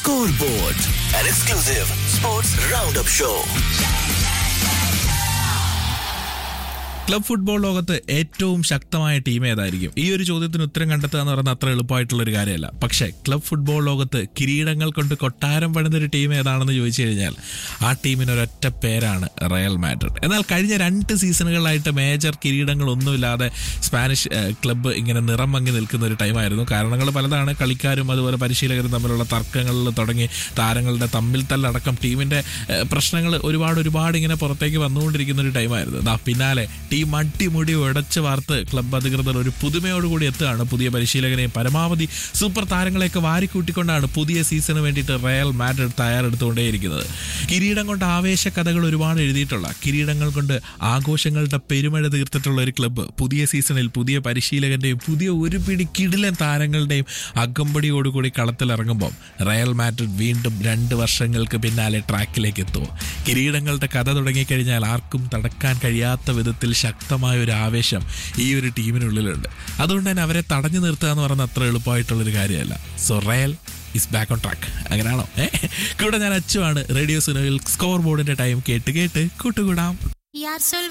Scoreboard, an exclusive sports roundup show. Club football ലോകത്ത് ഏറ്റവും ശക്തമായ ടീം ഏതായിരിക്കും ഈ ഒരു ചോദ്യത്തിന് ഉത്തരം കണ്ടെത്തുക എന്ന് പറയുന്നത് അത്ര എളുപ്പമായിട്ടുള്ള ഒരു കാര്യമല്ല പക്ഷേ ക്ലബ് ഫുട്ബോൾ ലോകത്ത് കിരീടങ്ങൾ കൊണ്ട് കൊട്ടാരം പണിതൊരു ടീം ഏതാണെന്ന് ചോദിച്ചു കഴിഞ്ഞാൽ ആ ടീമിന് ഒരൊറ്റ പേരാണ് റയൽ മാഡ്രിഡ് എന്നാൽ കഴിഞ്ഞ രണ്ട് സീസണുകളിലായിട്ട് മേജർ കിരീടങ്ങളൊന്നുമില്ലാതെ സ്പാനിഷ് ഏഹ്, ക്ലബ്ബ് ഇങ്ങനെ നിറം മങ്ങി നിൽക്കുന്ന ഒരു ടൈമായിരുന്നു കാരണങ്ങൾ പലതാണ് കളിക്കാരും അതുപോലെ പരിശീലകരും തമ്മിലുള്ള തർക്കങ്ങളിൽ തുടങ്ങി താരങ്ങളുടെ തമ്മിൽ തല്ലടക്കം ടീമിന്റെ പ്രശ്നങ്ങൾ ഒരുപാട് ഒരുപാട് ഇങ്ങനെ പുറത്തേക്ക് വന്നുകൊണ്ടിരിക്കുന്ന ഒരു ടൈമായിരുന്നു ദാ പിന്നാലെ ടീം അടിമുടി ഉടച്ച് വാർത്ത് ക്ലബ്ബ് അധികൃതർ ഒരു പുതുമയോടുകൂടി എത്തുകയാണ് പുതിയ പരിശീലകനെയും പരമാവധി സൂപ്പർ താരങ്ങളെയൊക്കെ വാരിക്കൂട്ടിക്കൊണ്ടാണ് പുതിയ സീസണിന് വേണ്ടിയിട്ട് റയൽ മാഡ്രിഡ് തയ്യാറെടുത്തുകൊണ്ടേയിരിക്കുന്നത് കിരീടം കൊണ്ട് ആവേശ കഥകൾ ഒരുപാട് എഴുതിയിട്ടുള്ള കിരീടങ്ങൾ കൊണ്ട് ആഘോഷങ്ങളുടെ പെരുമഴ തീർത്തിട്ടുള്ള ഒരു ക്ലബ്ബ് പുതിയ സീസണിൽ പുതിയ പരിശീലകന്റെയും പുതിയ ഒരു പിടി കിടിലൻ താരങ്ങളുടെയും അകമ്പടിയോടുകൂടി കളത്തിലിറങ്ങുമ്പോൾ റയൽ മാഡ്രിഡ് വീണ്ടും രണ്ട് വർഷങ്ങൾക്ക് പിന്നാലെ ട്രാക്കിലേക്ക് എത്തുമോ കിരീടങ്ങളുടെ കഥ തുടങ്ങിക്കഴിഞ്ഞാൽ ആർക്കും തടക്കാൻ കഴിയാത്ത വിധത്തിൽ ശക്തമായ ഒരു ആവേശം ഈ ഒരു ടീമിനുള്ളിലുണ്ട് അതുകൊണ്ട് തന്നെ അവരെ തടഞ്ഞു നിർത്തുക എന്ന് പറയുന്നത് അത്ര എളുപ്പമായിട്ടുള്ളൊരു കാര്യമല്ല so Real is back on track അങ്ങനെയാണോ ഏ കൂടെ ഞാൻ അച്ചുവാണ് റേഡിയോ സുനോയിൽ സ്കോർ ബോർഡിന്റെ ടൈം കേട്ട് കേട്ട് കൂട്ടുകൂടാം யார் சொல்